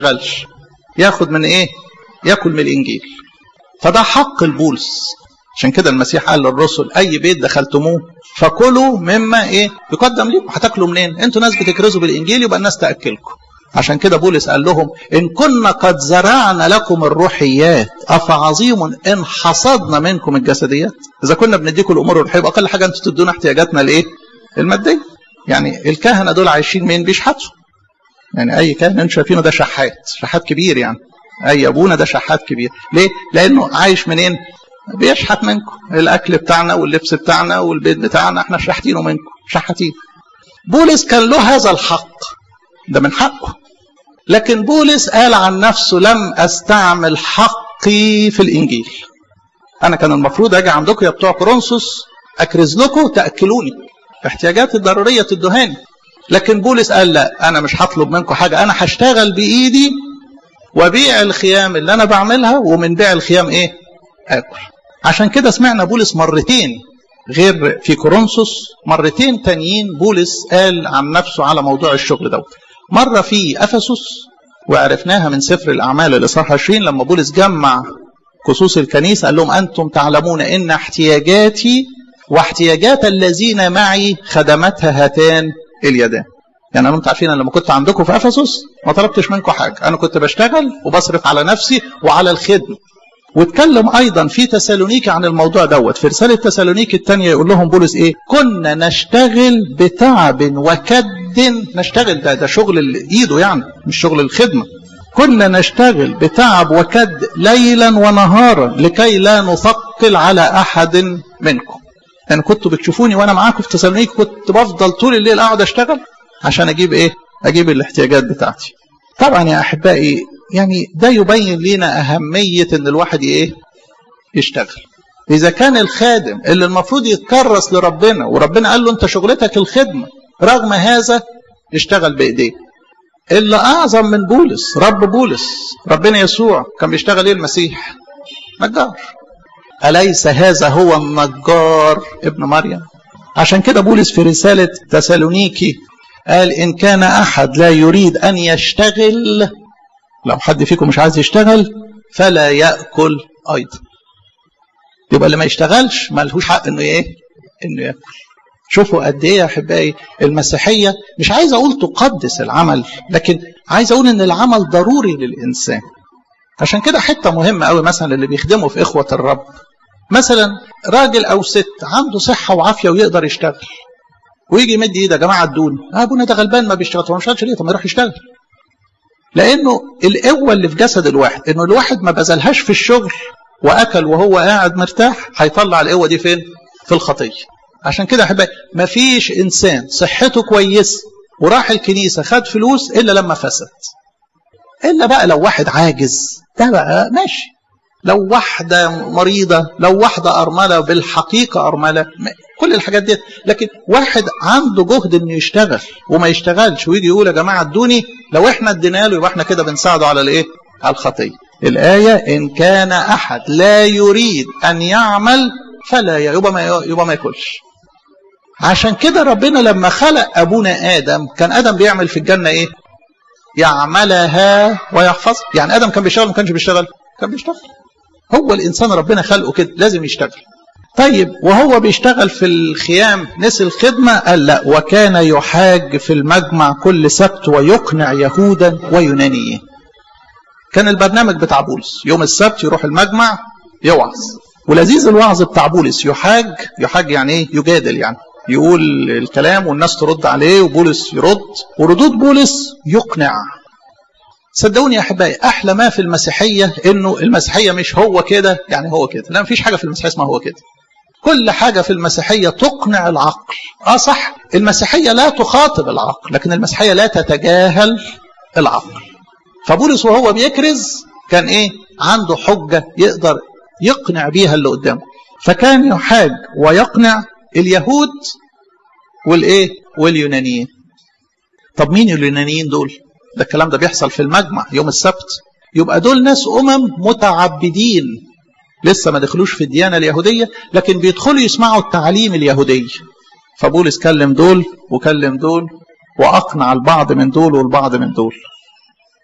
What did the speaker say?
يشتغلش ياخد من ايه ياكل من الانجيل فده حق البولس عشان كده المسيح قال للرسل اي بيت دخلتموه فكلوا مما ايه يقدم لكم هتاكلوا منين انتوا ناس بتكرزوا بالانجيل يبقى الناس تاكلكم عشان كده بولس قال لهم ان كنا قد زرعنا لكم الروحيات افعظيم ان حصدنا منكم الجسديات اذا كنا بنديكم الامور الروحيه يبقى اقل حاجه انتوا تدونا احتياجاتنا الايه الماديه يعني الكهنه دول عايشين مين بيشحتوا يعني اي كاهن انتوا شايفينه ده شحات شحات كبير يعني اي ابونا ده شحات كبير ليه لانه عايش منين بيشحت منكم الاكل بتاعنا واللبس بتاعنا والبيت بتاعنا احنا شحتينه منكم شحاتين بولس كان له هذا الحق ده من حقه لكن بولس قال عن نفسه لم استعمل حقي في الانجيل انا كان المفروض اجي عندكم يا بتوع كورنثوس اكرز لكم تاكلوني احتياجاتي الضروريه تدهاني لكن بولس قال لا انا مش هطلب منكم حاجه انا هشتغل بايدي وبيع الخيام اللي انا بعملها ومن بيع الخيام ايه اكل عشان كده سمعنا بولس مرتين غير في كورنثوس مرتين تانيين بولس قال عن نفسه على موضوع الشغل دوت مرة في أفسس وعرفناها من سفر الأعمال الإصحاح 20 لما بولس جمع خصوص الكنيسة قال لهم أنتم تعلمون إن احتياجاتي واحتياجات الذين معي خدمتها هاتان اليدان يعني أنا انتم عارفين أنا لما كنت عندكم في أفسس ما طلبتش منكم حاجة أنا كنت بشتغل وبصرف على نفسي وعلى الخدمة واتكلم ايضا في تسالونيكي عن الموضوع دوت في رساله تسالونيكي الثانيه يقول لهم بولس ايه كنا نشتغل بتعب وكد نشتغل ده ده شغل ايده يعني مش شغل الخدمه كنا نشتغل بتعب وكد ليلا ونهارا لكي لا نثقل على احد منكم يعني كنتوا بتشوفوني وانا معاكم في تسالونيكي كنت بفضل طول الليل اقعد اشتغل عشان اجيب ايه اجيب الاحتياجات بتاعتي طبعا يا احبائي يعني ده يبين لنا أهمية إن الواحد إيه؟ يشتغل. إذا كان الخادم اللي المفروض يتكرس لربنا وربنا قال له أنت شغلتك الخدمة رغم هذا اشتغل بإيديه. اللي أعظم من بولس رب بولس ربنا يسوع كان بيشتغل إيه المسيح؟ نجار. أليس هذا هو النجار ابن مريم؟ عشان كده بولس في رسالة تسالونيكي قال إن كان أحد لا يريد أن يشتغل لو حد فيكم مش عايز يشتغل فلا ياكل ايضا يبقى اللي ما يشتغلش ما لهوش حق انه ايه انه ياكل شوفوا قد ايه يا احبائي المسيحيه مش عايز اقول تقدس العمل لكن عايز اقول ان العمل ضروري للانسان عشان كده حته مهمه قوي مثلا اللي بيخدموا في اخوه الرب مثلا راجل او ست عنده صحه وعافيه ويقدر يشتغل ويجي يمد ايده يا جماعه ادوني ابونا ده غلبان ما بيشتغل هو مش ليه طب ما يروح يشتغل لانه القوه اللي في جسد الواحد انه الواحد ما بذلهاش في الشغل واكل وهو قاعد مرتاح هيطلع القوه دي فين في الخطيه عشان كده احبائي ما فيش انسان صحته كويسه وراح الكنيسه خد فلوس الا لما فسد الا بقى لو واحد عاجز ده بقى ماشي لو واحده مريضه لو واحده ارمله بالحقيقه ارمله كل الحاجات دي لكن واحد عنده جهد انه يشتغل وما يشتغلش ويجي يقول يا جماعه ادوني لو احنا ادينا له يبقى احنا كده بنساعده على الايه على الخطيه الايه ان كان احد لا يريد ان يعمل فلا يبقى ما يبقى ما ياكلش عشان كده ربنا لما خلق ابونا ادم كان ادم بيعمل في الجنه ايه يعملها ويحفظها يعني ادم كان بيشتغل ما كانش بيشتغل كان بيشتغل هو الانسان ربنا خلقه كده لازم يشتغل طيب وهو بيشتغل في الخيام نسي الخدمة قال لا وكان يحاج في المجمع كل سبت ويقنع يهودا ويونانيين كان البرنامج بتاع بولس يوم السبت يروح المجمع يوعظ ولذيذ الوعظ بتاع بولس يحاج يحاج يعني ايه يجادل يعني يقول الكلام والناس ترد عليه وبولس يرد وردود بولس يقنع صدقوني يا احبائي احلى ما في المسيحيه انه المسيحيه مش هو كده يعني هو كده لا مفيش حاجه في المسيحيه اسمها هو كده كل حاجة في المسيحية تقنع العقل اه صح المسيحية لا تخاطب العقل لكن المسيحية لا تتجاهل العقل فبولس وهو بيكرز كان ايه عنده حجة يقدر يقنع بيها اللي قدامه فكان يحاج ويقنع اليهود والايه واليونانيين طب مين اليونانيين دول ده الكلام ده بيحصل في المجمع يوم السبت يبقى دول ناس امم متعبدين لسه ما دخلوش في الديانه اليهوديه لكن بيدخلوا يسمعوا التعليم اليهودي فبولس كلم دول وكلم دول واقنع البعض من دول والبعض من دول